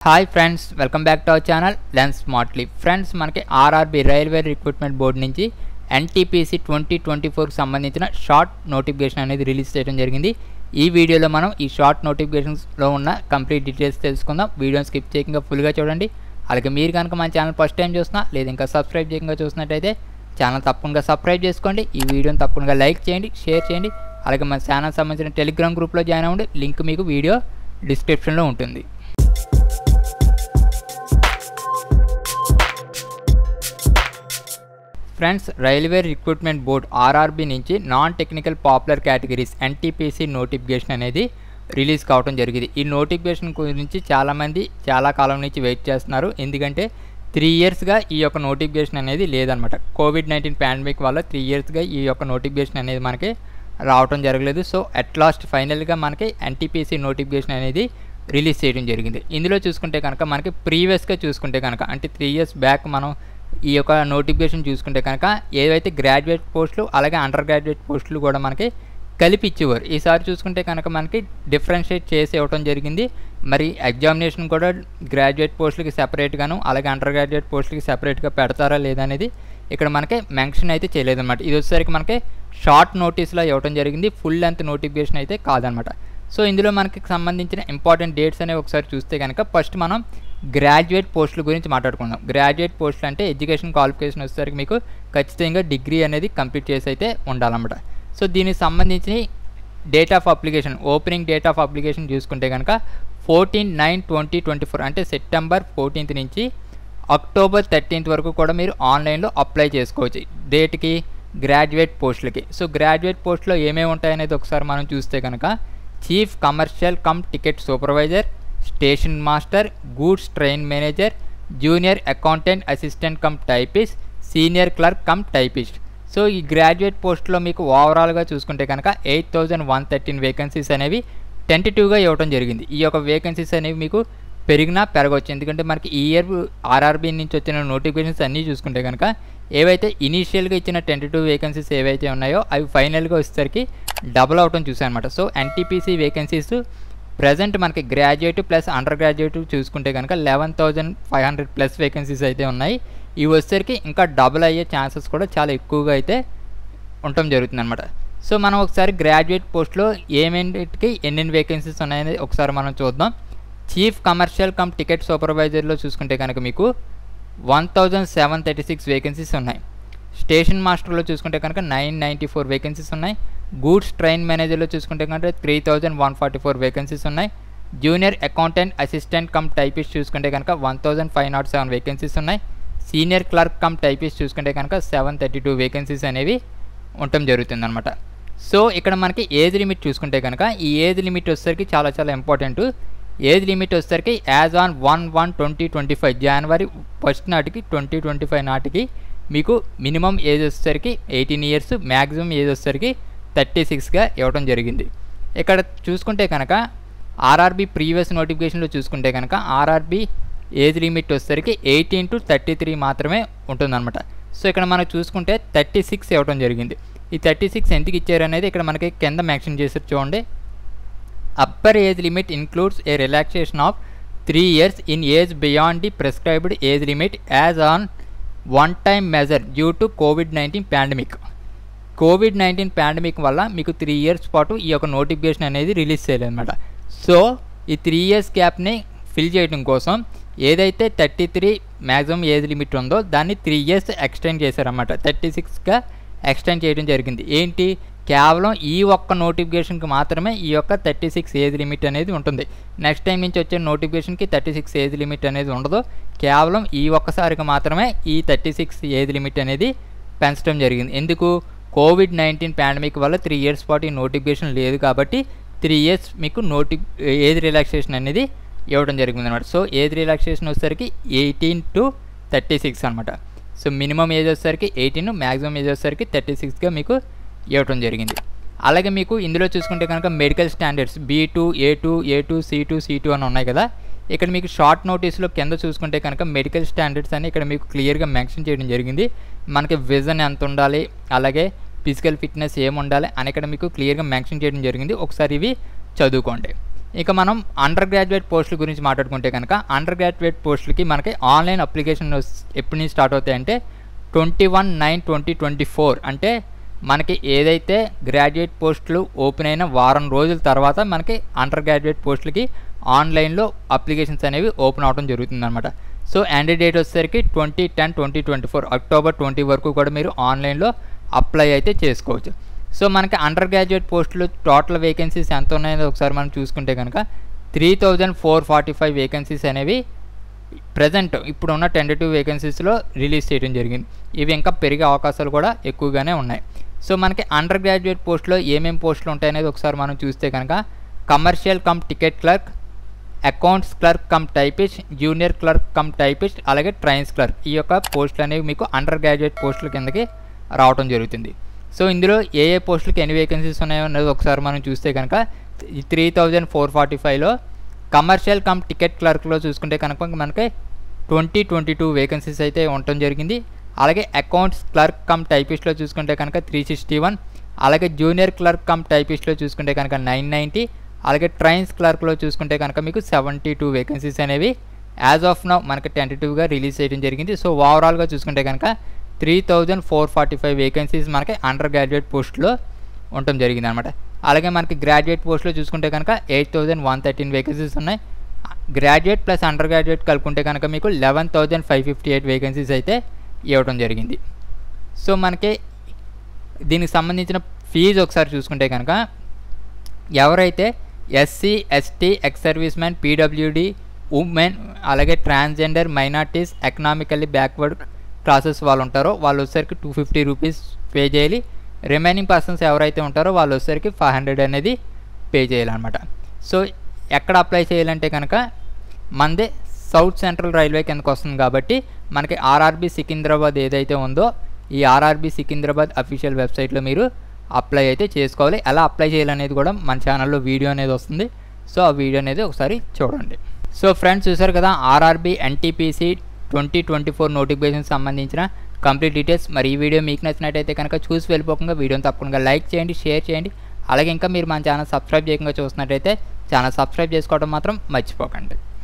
hi friends welcome back to our channel lens smartly friends మనకి RRB railway recruitment board నుంచి NTPC twenty twenty ఫోర్కి సంబంధించిన short notification అనేది release చేయడం జరిగింది ఈ వీడియోలో మనం ఈ షార్ట్ నోటిఫికేషన్స్లో ఉన్న కంప్లీట్ డీటెయిల్స్ తెలుసుకుందాం వీడియోని స్కిప్ చేయకుండా ఫుల్గా చూడండి అలాగే మీరు కనుక మన ఛానల్ ఫస్ట్ టైం చూస్తున్నా లేదా ఇంకా సబ్స్క్రైబ్ చేయకుండా చూసినట్టయితే ఛానల్ తప్పకుండా సబ్స్క్రైబ్ చేసుకోండి ఈ వీడియోని తప్పకుండా లైక్ చేయండి షేర్ చేయండి అలాగే మన ఛానల్ సంబంధించిన టెలిగ్రామ్ గ్రూప్లో జాయిన్ అవ్వండి లింక్ మీకు వీడియో డిస్క్రిప్షన్లో ఉంటుంది friends railway recruitment board RRB నుంచి non technical popular categories NTPC notification అనేది రిలీజ్ కావడం జరిగింది ఈ నోటిఫికేషన్ గురించి చాలామంది చాలా కాలం నుంచి వెయిట్ చేస్తున్నారు ఎందుకంటే త్రీ ఇయర్స్గా ఈ యొక్క నోటిఫికేషన్ అనేది లేదనమాట కోవిడ్ నైన్టీన్ పాండమిక్ వల్ల త్రీ ఇయర్స్గా ఈ యొక్క నోటిఫికేషన్ అనేది మనకి రావడం జరగలేదు సో అట్ లాస్ట్ ఫైనల్గా మనకి ఎన్టీపీసీ నోటిఫికేషన్ అనేది రిలీజ్ చేయడం జరిగింది ఇందులో చూసుకుంటే కనుక మనకి ప్రీవియస్గా చూసుకుంటే కనుక అంటే త్రీ ఇయర్స్ బ్యాక్ మనం ఈ యొక్క నోటిఫికేషన్ చూసుకుంటే కనుక ఏవైతే గ్రాడ్యుయేట్ పోస్టులు అలాగే అండర్ గ్రాడ్యుయేట్ పోస్టులు కూడా మనకి కలిపి ఇచ్చేవారు ఈసారి చూసుకుంటే కనుక మనకి డిఫరెన్షియేట్ చేసి ఇవ్వడం జరిగింది మరి ఎగ్జామినేషన్ కూడా గ్రాడ్యుయేట్ పోస్టులకి సెపరేట్గాను అలాగే అండర్ గ్రాడ్యుయేట్ పోస్టులకి సెపరేట్గా పెడతారా లేదనేది ఇక్కడ మనకి మెన్షన్ అయితే చేయలేదన్నమాట ఇది వచ్చేసరికి మనకి షార్ట్ నోటీస్లో ఇవ్వడం జరిగింది ఫుల్ లెంత్ నోటిఫికేషన్ అయితే కాదనమాట సో ఇందులో మనకి సంబంధించిన ఇంపార్టెంట్ డేట్స్ అనేవి ఒకసారి చూస్తే కనుక ఫస్ట్ మనం గ్రాడ్యుయేట్ పోస్టుల గురించి మాట్లాడుకుందాం గ్రాడ్యుయేట్ పోస్టులు అంటే ఎడ్యుకేషన్ క్వాలిఫికేషన్ వచ్చేసరికి మీకు ఖచ్చితంగా డిగ్రీ అనేది కంప్లీట్ చేసి అయితే ఉండాలన్నమాట సో దీనికి సంబంధించి date of application opening date of application చూసుకుంటే కనుక fourteen nine twenty twenty four అంటే సెప్టెంబర్ ఫోర్టీన్త్ నుంచి అక్టోబర్ థర్టీన్త్ వరకు కూడా మీరు ఆన్లైన్లో అప్లై చేసుకోవచ్చు డేట్కి గ్రాడ్యుయేట్ పోస్టులకి సో గ్రాడ్యుయేట్ పోస్టులో ఏమేమి ఉంటాయనేది ఒకసారి మనం చూస్తే కనుక chief commercial cum ticket supervisor station master goods train manager junior accountant assistant cum typist senior clerk cum typist so ఈ గ్రాడ్యుయేట్ పోస్ట్లో మీకు ఓవరాల్గా చూసుకుంటే కనుక eight thousand one thirteen vacancies అనేవి టెంటేటివ్గా ఇవ్వడం జరిగింది ఈ యొక్క వేకెన్సీస్ అనేవి మీకు పెరిగినా పెరగవచ్చు ఎందుకంటే మనకి ఈ ఇయర్ ఆర్ఆర్బీ నుంచి వచ్చిన నోటిఫికేషన్స్ అన్నీ చూసుకుంటే కనుక ఏవైతే ఇనీషియల్గా ఇచ్చిన టెంటేటివ్ వేకెన్సీస్ ఏవైతే ఉన్నాయో అవి ఫైనల్గా వచ్చేసరికి డబుల్ అవటం చూసాను అనమాట సో ఎన్టీపీసీ వేకెన్సీస్ ప్రజెంట్ మనకి గ్రాడ్యుయేట్ ప్లస్ అండర్ గ్రాడ్యుయేట్ చూసుకుంటే కనుక eleven thousand five hundred plus vacancies అయితే ఉన్నాయి ఇవి వచ్చేసరికి ఇంకా డబుల్ అయ్యే ఛాన్సెస్ కూడా చాలా ఎక్కువగా అయితే ఉండటం జరుగుతుంది అనమాట సో మనం ఒకసారి గ్రాడ్యుయేట్ పోస్ట్లో ఏమేంటికి ఎన్నెన్ని వేకెన్సీస్ ఉన్నాయనేది ఒకసారి మనం చూద్దాం చీఫ్ కమర్షియల్ కమ్ టికెట్ సూపర్వైజర్లో చూసుకుంటే కనుక మీకు one thousand seven thirty six vacancies ఉన్నాయి స్టేషన్ మాస్టర్లో చూసుకుంటే కనుక నైన్ నైంటీ ఫోర్ వేకెన్సీస్ ఉన్నాయి గూడ్స్ ట్రైన్ మేనేజర్లో చూసుకుంటే కనుక three thousand one forty four vacancies ఉన్నాయి junior accountant assistant cum typist చూసుకుంటే కనుక one thousand five nought seven vacancies ఉన్నాయి సీనియర్ క్లర్క్ కమ్ టైపిస్ట్ చూసుకుంటే కనుక సెవెన్ థర్టీ టూ వేకెన్సీస్ అనేవి ఉండటం జరుగుతుందన్నమాట సో ఇక్కడ మనకి ఏజ్ లిమిట్ చూసుకుంటే కనుక ఈ ఏజ్ లిమిట్ వచ్చేసరికి చాలా చాలా ఇంపార్టెంట్ ఏజ్ లిమిట్ వచ్చేసరికి as on one one twenty twenty five జనవరి ఫస్ట్ నాటికి ట్వంటీ ట్వంటీ ఫైవ్ నాటికి మీకు మినిమం ఏజ్ వచ్చేసరికి ఎయిటీన్ ఇయర్స్ మ్యాక్సిమం ఏజ్ వచ్చేసరికి థర్టీ సిక్స్గా ఇవ్వడం జరిగింది ఇక్కడ చూసుకుంటే కనుక ఆర్ఆర్బీ ప్రీవియస్ నోటిఫికేషన్లో చూసుకుంటే కనుక ఆర్ఆర్బీ ఏజ్ లిమిట్ వచ్చేసరికి ఎయిటీన్ టు థర్టీ త్రీ మాత్రమే ఉంటుందన్నమాట సో ఇక్కడ మనం చూసుకుంటే థర్టీ సిక్స్ ఇవ్వడం జరిగింది ఈ థర్టీ సిక్స్ ఎందుకు ఇచ్చారు అనేది ఇక్కడ మనకి కింద మెన్షన్ చేసారు చూడండి upper age limit includes a relaxation of three years in age beyond the prescribed age limit as on one time measure due to COVID nineteen pandemic COVID nineteen pandemic వల్ల మీకు త్రీ ఇయర్స్ పాటు ఈ యొక్క notification అనేది release చేయలేదన్నమాట so ఈ three years గ్యాప్ని fill చేయడం కోసం ఏదైతే thirty three maximum age limit ఉందో దాన్ని త్రీ ఇయర్స్ ఎక్స్టెండ్ చేశారన్నమాట థర్టీ సిక్స్గా ఎక్స్టెండ్ చేయడం జరిగింది ఏంటి కేవలం ఈ ఒక్క నోటిఫికేషన్కి మాత్రమే ఈ యొక్క థర్టీ సిక్స్ ఏజ్ లిమిట్ అనేది ఉంటుంది నెక్స్ట్ టైం నుంచి వచ్చే నోటిఫికేషన్కి థర్టీ సిక్స్ ఏజ్ లిమిట్ అనేది ఉండదు కేవలం ఈ ఒక్కసారికి మాత్రమే ఈ థర్టీ సిక్స్ ఏజ్ లిమిట్ అనేది పెంచడం జరిగింది ఎందుకు కోవిడ్ నైన్టీన్ పాండమిక్ వల్ల త్రీ ఇయర్స్ పాటు ఈ నోటిఫికేషన్ లేదు కాబట్టి త్రీ ఇయర్స్ మీకు నోటి ఏజ్ రిలాక్సేషన్ అనేది ఇవ్వడం జరిగింది అనమాట సో ఏజ్ రిలాక్సేషన్ వచ్చేసరికి ఎయిటీన్ టు థర్టీ సిక్స్ అనమాట సో మినిమం ఏజ్ వచ్చేసరికి ఎయిటీన్ మ్యాక్సిమం ఏజ్ వచ్చేసరికి థర్టీ సిక్స్గా మీకు ఇవ్వడం జరిగింది అలాగే మీకు ఇందులో చూసుకుంటే కనుక medical standards B two A two A two C two C two అని ఉన్నాయి కదా ఇక్కడ మీకు షార్ట్ నోటీస్లో కింద చూసుకుంటే కనుక మెడికల్ స్టాండర్డ్స్ అని ఇక్కడ మీకు క్లియర్గా మెన్షన్ చేయడం జరిగింది మనకి విజన్ ఎంత ఉండాలి అలాగే ఫిజికల్ ఫిట్నెస్ ఏమి ఉండాలి అని ఇక్కడ మీకు క్లియర్గా మెన్షన్ చేయడం జరిగింది ఒకసారి ఇవి చదువుకోండి ఇక మనం అండర్ గ్రాడ్యుయేట్ పోస్టుల గురించి మాట్లాడుకుంటే కనుక అండర్ గ్రాడ్యుయేట్ పోస్టులకి మనకి ఆన్లైన్ అప్లికేషన్ ఎప్పటి నుంచి స్టార్ట్ అవుతాయంటే twenty one nine twenty twenty four అంటే మనకి ఏదైతే గ్రాడ్యుయేట్ పోస్టులు ఓపెన్ అయిన వారం రోజుల తర్వాత మనకి అండర్ గ్రాడ్యుయేట్ పోస్టులకి ఆన్లైన్లో అప్లికేషన్స్ అనేవి ఓపెన్ అవడం జరుగుతుందన్నమాట సో ఎండ్ డేట్ వచ్చేసరికి twenty ten twenty twenty four October twenty వరకు కూడా మీరు ఆన్లైన్లో అప్లై అయితే చేసుకోవచ్చు సో మనకి అండర్ గ్రాడ్యుయేట్ పోస్టులు టోటల్ వేకెన్సీస్ ఎంత ఉన్నాయో ఒకసారి మనం చూసుకుంటే కనుక three thousand four forty five vacancies అనేవి ప్రజెంట్ ఇప్పుడున్న టెండేటివ్ వేకెన్సీస్లో రిలీజ్ చేయడం జరిగింది ఇవి ఇంకా పెరిగే అవకాశాలు కూడా ఎక్కువగానే ఉన్నాయి సో మనకి అండర్ గ్రాడ్యుయేట్ పోస్ట్లో ఏమేమి పోస్టులు ఉంటాయనేది ఒకసారి మనం చూస్తే కనుక commercial cum ticket clerk accounts clerk cum typist junior clerk cum typist అలాగే ట్రైన్స్ క్లర్క్ ఈ యొక్క పోస్టులు అనేవి మీకు అండర్ గ్రాడ్యుయేట్ పోస్టుల కిందకి రావడం జరుగుతుంది సో ఇందులో ఏ ఏ పోస్టులకి ఎన్ని వేకెన్సీస్ ఉన్నాయో అనేది ఒకసారి మనం చూస్తే కనుక త్రీ థౌజండ్ ఫోర్ ఫార్టీ ఫైవ్లో కమర్షియల్ కమ్ టికెట్ క్లర్క్లో చూసుకుంటే కనుక మనకి ట్వంటీ ట్వంటీ టూ వేకెన్సీస్ అయితే ఉండటం జరిగింది అలాగే అకౌంట్స్ క్లర్క్ కమ్ టైపిస్ట్లో చూసుకుంటే కనుక త్రీ సిక్స్టీ వన్ అలాగే జూనియర్ క్లర్క్ కమ్ టైపిస్ట్లో చూసుకుంటే కనుక నైన్ నైంటీ అలాగే ట్రైన్స్ క్లర్క్లో చూసుకుంటే కనుక మీకు సెవెంటీ టూ వేకెన్సీస్ అనేవి యాజ్ ఆఫ్ నౌ మనకి టెంటేటివ్గా రిలీజ్ చేయడం జరిగింది సో ఓవరాల్గా చూసుకుంటే కనుక three thousand four forty five vacancies మనకి అండర్ గ్రాడ్యుయేట్ పోస్ట్లో ఉండటం జరిగింది అనమాట అలాగే మనకి గ్రాడ్యుయేట్ పోస్ట్లో చూసుకుంటే కనుక eight thousand one thirteen vacancies ఉన్నాయి గ్రాడ్యుయేట్ ప్లస్ అండర్ గ్రాడ్యుయేట్ కలుపుకుంటే కనుక మీకు eleven thousand five fifty eight vacancies అయితే ఇవ్వడం జరిగింది సో మనకి దీనికి సంబంధించిన ఫీజు ఒకసారి చూసుకుంటే కనుక ఎవరైతే SC ST ex service man PWD women అలాగే transgender minorities economically backward classes వాళ్ళు ఉంటారో వాళ్ళు వచ్చేసరికి టూ ఫిఫ్టీ రూపీస్ పే చేయాలి రిమైనింగ్ పర్సన్స్ ఎవరైతే ఉంటారో వాళ్ళు వచ్చేసరికి ఫైవ్ హండ్రెడ్ అనేది పే చేయాలన్నమాట సో ఎక్కడ అప్లై చేయాలంటే కనుక మనదే సౌత్ సెంట్రల్ రైల్వే కిందకు వస్తుంది కాబట్టి మనకి ఆర్ఆర్బీ సికింద్రాబాద్ ఏదైతే ఉందో ఈ ఆర్ఆర్బీ సికింద్రాబాద్ అఫీషియల్ వెబ్సైట్లో మీరు అప్లై అయితే చేసుకోవాలి ఎలా అప్లై చేయాలనేది కూడా మన ఛానల్లో వీడియో అనేది వస్తుంది సో ఆ వీడియో అనేది ఒకసారి చూడండి సో ఫ్రెండ్స్ చూసారు కదా RRB NTPC twenty twenty four notification సంబంధించిన కంప్లీట్ డీటెయిల్స్ మరి ఈ వీడియో మీకు నచ్చినట్టయితే కనుక చూసి వెళ్ళిపోకుండా వీడియోని తప్పకుండా లైక్ చేయండి షేర్ చేయండి అలాగే ఇంకా మీరు మన ఛానల్ సబ్స్క్రైబ్ చేయకుండా చూసినట్టయితే ఛానల్ సబ్స్క్రైబ్ చేసుకోవడం మాత్రం మర్చిపోకండి